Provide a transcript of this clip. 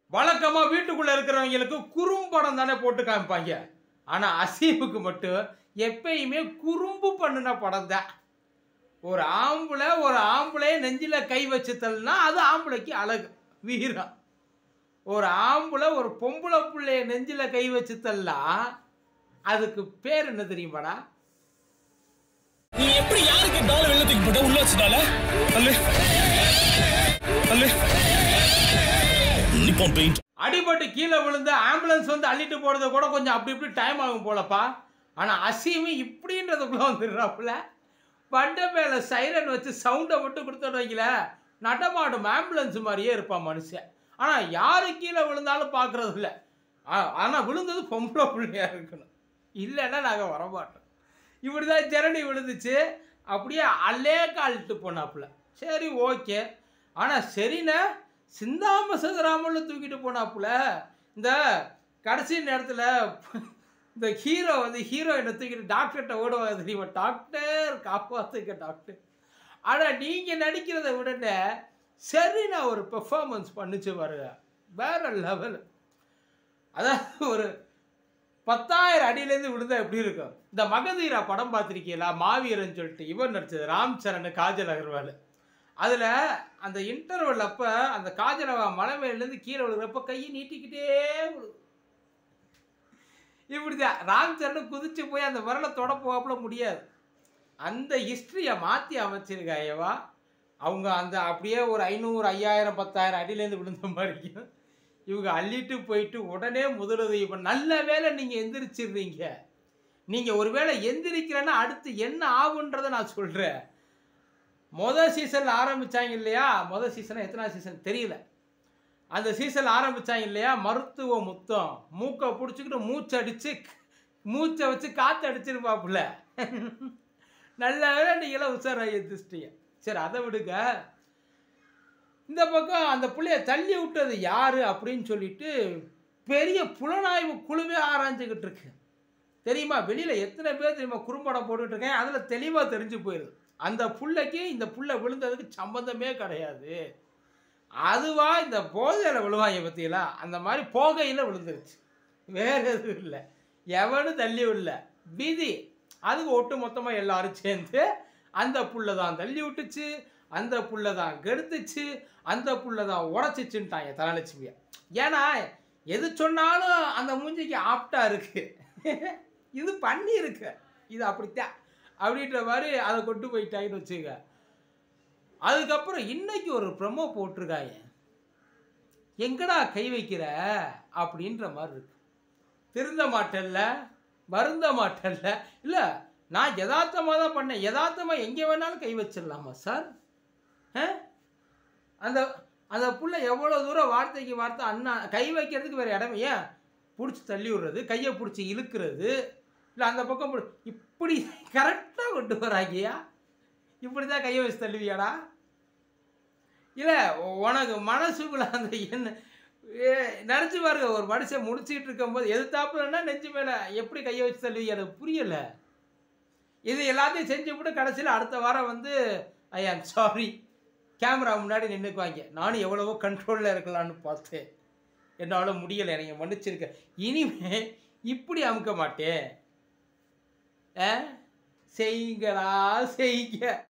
வழக்கமா வீட்டுக்குள்ள இருக்கிறவங்களுக்கு குறும்படம் தானே போட்டு காமிப்பாங்க ஆனா அசீமுக்கு மட்டும் எப்பயுமே குறும்பு பண்ணின படம் தான் ஒரு ஆம்பளை ஒரு ஆம்பளை நெஞ்சில கை வச்சு தள்ளினா அது ஆம்பளைக்கு அழகு வீரம் ஒரு ஆம்பளை ஒரு பொம்பளை புள்ளைய நெஞ்சில கை வச்சு தள்ளா அதுக்கு பேர் என்ன தெரியுமாடா நீ எப்படி யாருக்கு டால வெளில தூக்கி போட்ட உள்ள வச்சுட்டால அல்லு அல்லு நிப்பான் பெயிண்ட் அடிபட்டு கீழே விழுந்து ஆம்புலன்ஸ் வந்து அள்ளிட்டு போறது கூட கொஞ்சம் அப்படி இப்படி டைம் ஆகும் போலப்பா ஆனா அசீமி இப்படின்றதுக்குள்ள வந்துடுறாப்புல பண்டை மேல சைரன் வச்சு சவுண்டை மட்டும் கொடுத்துட்டு வைக்கல நடமாடும் ஆம்புலன்ஸ் மாதிரியே இருப்பான் மனுஷன் ஆனா யாரு கீழே விழுந்தாலும் பார்க்கறது இல்லை ஆனா விழுந்தது பொம்பளை பிள்ளையா இருக்கணும் இல்லைன்னா நாங்க வரமாட்டோம் இப்படிதான் ஜெரணி விழுந்துச்சு அப்படியே அல்லே காலிட்டு போனாப்புல சரி ஓகே ஆனால் சரிண்ணே சிந்தாம சதுராமல்ல தூக்கிட்டு போனாப்புல இந்த கடைசி நேரத்தில் இந்த ஹீரோ வந்து ஹீரோயினை தூக்கிட்டு டாக்டர்கிட்ட ஓடுவாங்க தெரியுமா டாக்டர் காப்பாத்துங்க டாக்டர் ஆனால் நீங்கள் நடிக்கிறத விடனே சரி நான் ஒரு பெர்ஃபார்மன்ஸ் பண்ணிச்சு பாருங்க வேற லெவல் அதாவது ஒரு பத்தாயிரம் அடியிலேருந்து விழுந்தா எப்படி இருக்கும் இந்த மகதீரா படம் பார்த்துருக்கீங்களா மாவீரன் சொல்லிட்டு இவன் நடிச்சது ராம் சரண் காஜல் அகர்வால் அதில் அந்த இன்டர்வல் அப்போ அந்த காஜல் அவன் மலை மேலேருந்து கீழே விழுகிறப்ப கையை நீட்டிக்கிட்டே விழுது இப்படிதான் ராம் சரண் குதிச்சு போய் அந்த விரலை தொட போகப்பட முடியாது அந்த ஹிஸ்ட்ரியை மாற்றி அமைச்சிருக்காயவா அவங்க அந்த அப்படியே ஒரு ஐநூறு ஐயாயிரம் பத்தாயிரம் அடியிலேருந்து விழுந்த மாதிரியும் இவங்க அள்ளிட்டு போயிட்டு உடனே முதலுதவி பண்ண நல்ல வேளை நீங்கள் எந்திரிச்சிடுறீங்க நீங்கள் ஒருவேளை எந்திரிக்கிறேன்னா அடுத்து என்ன ஆகுன்றதை நான் சொல்கிறேன் மொதல் சீசனில் ஆரம்பித்தாங்க இல்லையா மொதல் சீசன் எத்தனை சீசன் தெரியல அந்த சீசன் ஆரம்பித்தாங்க இல்லையா மருத்துவ முத்தம் மூக்கை பிடிச்சிக்கிட்டு மூச்சை அடித்து மூச்சை வச்சு காற்று அடிச்சிருப்பாப்புல நல்ல வேளை நீங்களாம் உஷாராக எந்திரிச்சிட்டீங்க சரி அதை விடுங்க இந்த பக்கம் அந்த புள்ளைய தள்ளி விட்டது யாரு அப்படின்னு சொல்லிட்டு பெரிய புலனாய்வு குழுவே ஆராய்ஞ்சுக்கிட்டு இருக்கு தெரியுமா வெளியில் எத்தனை பேர் தெரியுமா குறும்படம் போட்டுட்டு இருக்கேன் அதில் தெளிவாக தெரிஞ்சு போயிடுது அந்த புள்ளைக்கு இந்த புள்ள விழுந்ததுக்கு சம்பந்தமே கிடையாது அதுவா இந்த போதையில் விழுவாங்க பற்றியலா அந்த மாதிரி போகையில் விழுந்துருச்சு வேற எதுவும் இல்லை எவனும் தள்ளி விடல விதி அதுக்கு ஒட்டு மொத்தமாக எல்லாரும் சேர்ந்து அந்த புள்ள தான் தள்ளி விட்டுச்சு அந்த புள்ள தான் கெடுத்துச்சு அந்த புள்ள தான் உடச்சிச்சுன்ட்டாங்க தனலட்சுமியை ஏன்னா எது சொன்னாலும் அந்த மூஞ்சிக்கு ஆப்டா இருக்கு இது பண்ணி இருக்கு இது அப்படித்தான் அப்படின்ற மாதிரி அதை கொண்டு போயிட்டாங்கன்னு வச்சுக்க அதுக்கப்புறம் இன்னைக்கு ஒரு ப்ரமோ போட்டிருக்காங்க எங்கடா கை வைக்கிற அப்படின்ற மாதிரி இருக்கு திருந்த மாட்டேன்ல வருந்த மாட்டேன்ல இல்லை நான் யதார்த்தமாக தான் பண்ணேன் யதார்த்தமாக எங்கே வேணாலும் கை வச்சிடலாமா சார் ஆ? அந்த அந்த புள்ள எவ்வளோ தூரம் வார்த்தைக்கு வார்த்தை அண்ணா கை வைக்கிறதுக்கு வேறு இடமே ஏன் பிடிச்சி தள்ளி விடுறது கையை பிடிச்சி இழுக்கிறது இல்லை அந்த பக்கம் பிடி- இப்படி கரெக்டாக கொண்டு வராங்கயா இப்படி தான் கையை வச்சு தள்ளுவியாடா இல்லை உனக்கு மனசுக்குள்ள அந்த என்ன நினச்சி பாருங்க ஒரு மனுஷன் முடிச்சிட்டு இருக்கும்போது எதிர்த்தாப்புலன்னா நெஞ்சு மேலே எப்படி கையை வச்சு தள்ளுவீங்க எனக்கு புரியலை இது எல்லாத்தையும் செஞ்சு விட்டு கடைசியில் அடுத்த வாரம் வந்து ஐ ஆம் சாரி கேமரா முன்னாடி நின்றுக்குவாங்க நானும் எவ்வளவோ கண்ட்ரோலில் இருக்கலாம்னு பார்த்தேன் என்னால் முடியலை நீங்கள் மன்னிச்சிருக்க இனிமே இப்படி அமுக்க மாட்டேன் ஆ? செய்யுங்களா செய்யுங்க